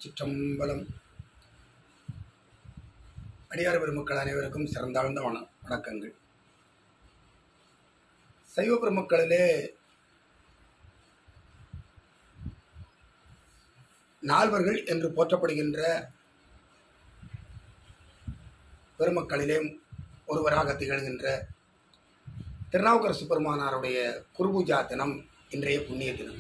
திருச்சிற்றம்பலம் அடியார் பெருமக்கள் அனைவருக்கும் சிறந்தாழ்ந்த வண வணக்கங்கள் சைவ பெருமக்களிலே நால்வர்கள் என்று போற்றப்படுகின்ற பெருமக்களிலே ஒருவராக திகழ்கின்ற திருநாவுக்கரசு பெருமானாருடைய குருபூஜா தினம் இன்றைய புண்ணிய தினம்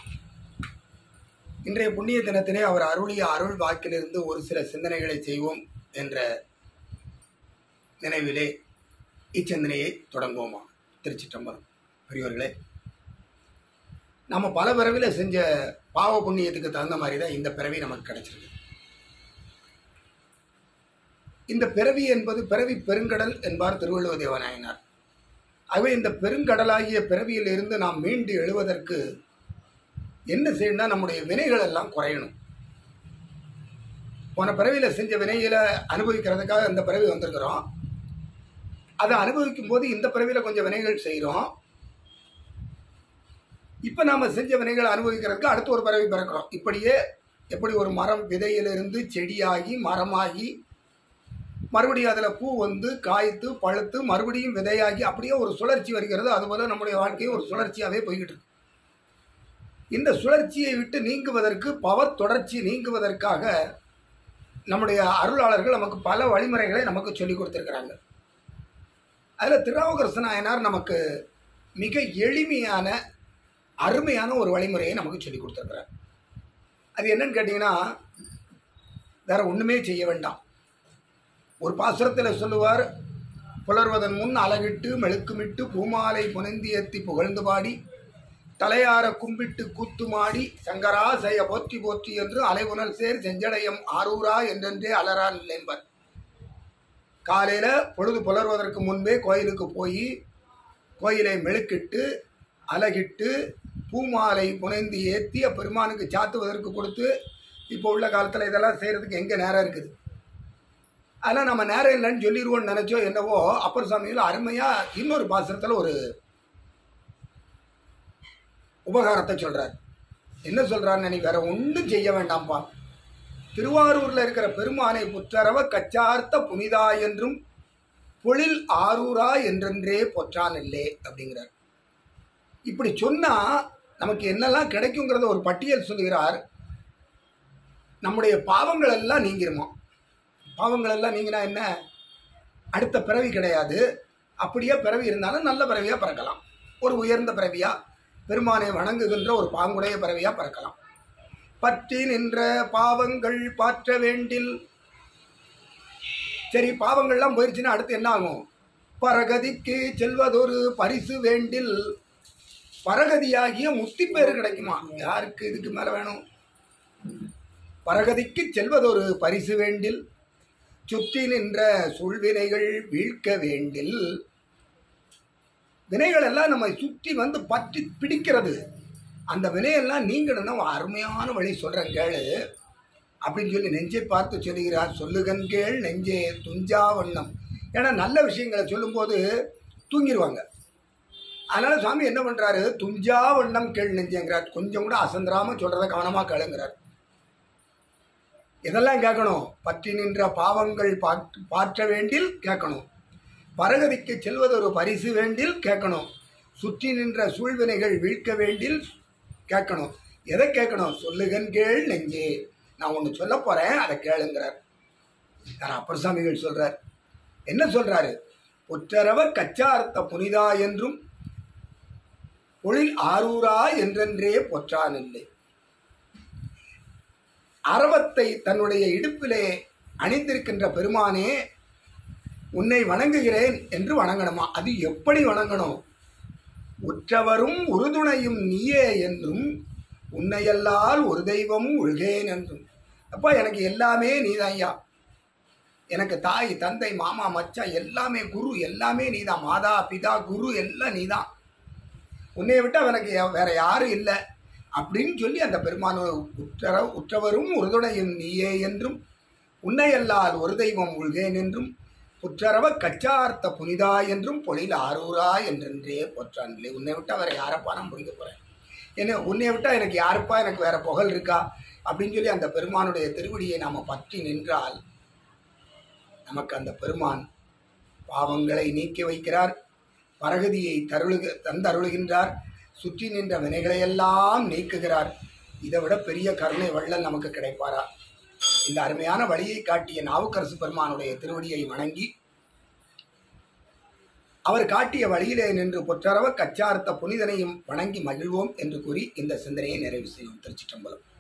இன்றைய புண்ணிய தினத்திலே அவர் அருளிய அருள் வாக்கிலிருந்து ஒரு சில சிந்தனைகளை செய்வோம் என்ற நினைவிலே இச்சிந்தனையை தொடங்குவோமா திருச்சிற்றம்பலம் பெரியவர்களே நம்ம பல பிறவியில் செஞ்ச பாவ புண்ணியத்துக்கு தகுந்த மாதிரி தான் இந்த பிறவி நமக்கு கிடைச்சிருக்கு இந்த பிறவி என்பது பிறவி பெருங்கடல் என்பார் திருவள்ளுவ தேவநாயனார் ஆகவே இந்த பெருங்கடலாகிய பிறவியில் இருந்து நாம் மீண்டு எழுவதற்கு என்ன செய்யணும்னா நம்முடைய வினைகள் எல்லாம் குறையணும் போன பிறவியில் செஞ்ச வினைகளை அனுபவிக்கிறதுக்காக இந்த பிறவி வந்திருக்கிறோம் அதை அனுபவிக்கும் போது இந்த பிறவியில் கொஞ்சம் வினைகள் செய்கிறோம் இப்போ நாம் செஞ்ச வினைகளை அனுபவிக்கிறதுக்கு அடுத்து ஒரு பிறவி பிறக்கிறோம் இப்படியே எப்படி ஒரு மரம் விதையிலிருந்து செடியாகி மரமாகி மறுபடியும் அதில் பூ வந்து காய்த்து பழுத்து மறுபடியும் விதையாகி அப்படியே ஒரு சுழற்சி வருகிறது அதுபோல் நம்முடைய வாழ்க்கையும் ஒரு சுழற்சியாகவே போய்கிட்டு இருக்கு இந்த சுழற்சியை விட்டு நீங்குவதற்கு பவர் தொடர்ச்சி நீங்குவதற்காக நம்முடைய அருளாளர்கள் நமக்கு பல வழிமுறைகளை நமக்கு சொல்லிக் கொடுத்துருக்குறாங்க அதில் திருநாவுக்கரசு நாயனார் நமக்கு மிக எளிமையான அருமையான ஒரு வழிமுறையை நமக்கு சொல்லிக் கொடுத்துருக்குறார் அது என்னன்னு கேட்டிங்கன்னா வேற ஒன்றுமே செய்ய வேண்டாம் ஒரு பாசுரத்தில் சொல்லுவார் புலர்வதன் முன் அலகிட்டு மெழுக்குமிட்டு பூமாலை புனைந்தியத்தி புகழ்ந்து பாடி தலையார கும்பிட்டு கூத்துமாடி சங்கரா செய்ய போற்றி போற்றி என்று அலைவுணல் சேர் செஞ்சடையம் ஆரூரா என்றென்றே அலரா நிலைம்பர் காலையில் பொழுது புலர்வதற்கு முன்பே கோயிலுக்கு போய் கோயிலை மெழுக்கிட்டு அலகிட்டு பூமாலை புனைந்து ஏற்றி பெருமானுக்கு சாத்துவதற்கு கொடுத்து இப்போ உள்ள காலத்தில் இதெல்லாம் செய்கிறதுக்கு எங்கே நேரம் இருக்குது அதெல்லாம் நம்ம நேரம் இல்லைன்னு சொல்லிடுவோம்னு நினச்சோ என்னவோ அப்பர் சாமியில் அருமையாக இன்னொரு பாசுரத்தில் ஒரு உபகாரத்தை சொல்கிறார் என்ன சொல்கிறான்னு நீ வேற ஒன்றும் செய்ய வேண்டாம்ப்பா திருவாரூரில் இருக்கிற பெருமானை புற்றரவ கச்சார்த்த புனிதா என்றும் பொழில் ஆரூரா என்றென்றே பொற்றான் இல்லே அப்படிங்கிறார் இப்படி சொன்னால் நமக்கு என்னெல்லாம் கிடைக்குங்கிறத ஒரு பட்டியல் சொல்லுகிறார் நம்முடைய பாவங்கள் எல்லாம் நீங்கிருமா பாவங்கள் எல்லாம் நீங்கினா என்ன அடுத்த பிறவி கிடையாது அப்படியே பிறவி இருந்தாலும் நல்ல பிறவியாக பிறக்கலாம் ஒரு உயர்ந்த பிறவியாக பெருமானை வணங்குகின்ற ஒரு பாங்குடைய பிறவியாக பிறக்கலாம் பற்றி நின்ற பாவங்கள் பாற்ற வேண்டில் சரி பாவங்கள்லாம் போயிடுச்சுன்னா அடுத்து என்ன ஆகும் பரகதிக்கு செல்வதொரு பரிசு வேண்டில் பரகதியாகிய முத்தி பேர் கிடைக்குமா யாருக்கு இதுக்கு மேலே வேணும் பரகதிக்கு செல்வதொரு பரிசு வேண்டில் சுற்றி நின்ற சூழ்வினைகள் வீழ்க்க வேண்டில் வினைகள் எல்லாம் நம்ம சுற்றி வந்து பற்றி பிடிக்கிறது அந்த வினையெல்லாம் நீங்கணும்னா அருமையான வழி சொல்கிறேன் கேளு அப்படின்னு சொல்லி நெஞ்சை பார்த்து சொல்லுகிறார் சொல்லுகன் கேள் நெஞ்சே துஞ்சா வண்ணம் ஏன்னா நல்ல விஷயங்களை சொல்லும்போது தூங்கிடுவாங்க அதனால் சுவாமி என்ன பண்ணுறாரு துஞ்சா வண்ணம் கேள் நெஞ்சேங்கிறார் கொஞ்சம் கூட அசந்திராமல் சொல்கிறத கவனமாக கேளுங்கிறார் இதெல்லாம் கேட்கணும் பற்றி நின்ற பாவங்கள் பாற்ற வேண்டில் கேட்கணும் பரகதிக்கு செல்வது ஒரு பரிசு வேண்டில் கேட்கணும் சுற்றி நின்ற சூழ்வினைகள் வீழ்க்க வேண்டில் கேட்கணும் எதை கேட்கணும் சொல்லுகன் கேள் நெஞ்சே நான் ஒன்று சொல்ல போகிறேன் அதை கேளுங்கிறார் யார் அப்பர் சாமிகள் சொல்கிறார் என்ன சொல்கிறாரு ஒற்றரவ கச்சார்த்த புனிதா என்றும் பொழில் ஆரூரா என்றென்றே பொற்றான் இல்லை அரவத்தை தன்னுடைய இடுப்பிலே அணிந்திருக்கின்ற பெருமானே உன்னை வணங்குகிறேன் என்று வணங்கணுமா அது எப்படி வணங்கணும் உற்றவரும் உறுதுணையும் நீயே என்றும் உன்னையல்லால் ஒரு தெய்வம் உள்கேன் என்றும் அப்பா எனக்கு எல்லாமே நீதான்யா எனக்கு தாய் தந்தை மாமா மச்சான் எல்லாமே குரு எல்லாமே நீதான் மாதா பிதா குரு எல்லாம் நீதான் உன்னை விட்டால் எனக்கு வேற யாரும் இல்லை அப்படின்னு சொல்லி அந்த பெருமான உற்றர உற்றவரும் உறுதுணையும் நீயே என்றும் உன்னையல்லால் ஒரு தெய்வம் உள்கேன் என்றும் புற்றரவ கச்சார்த்த புனிதா என்றும் பொழில் ஆரூரா என்றென்றே போற்றான்களே உன்னை விட்டால் வேற யாரப்பா நான் பிடிக்க போகிறேன் என்ன உன்னை விட்டால் எனக்கு யாருப்பா எனக்கு வேற புகழ் இருக்கா அப்படின்னு சொல்லி அந்த பெருமானுடைய திருவடியை நாம் பற்றி நின்றால் நமக்கு அந்த பெருமான் பாவங்களை நீக்கி வைக்கிறார் பரகதியை தருளுக தந்தருளுகின்றார் சுற்றி நின்ற வினைகளையெல்லாம் நீக்குகிறார் இதை விட பெரிய கருணை வள்ளல் நமக்கு கிடைப்பாரா இந்த அருமையான வழியை காட்டிய நாவுக்கரசு பெருமானுடைய திருவடியை வணங்கி அவர் காட்டிய வழியிலே நின்று பொற்றரவ கச்சார்த்த புனிதனையும் வணங்கி மகிழ்வோம் என்று கூறி இந்த சிந்தனையை நிறைவு செய்வோம் திருச்சிற்றம்பலம்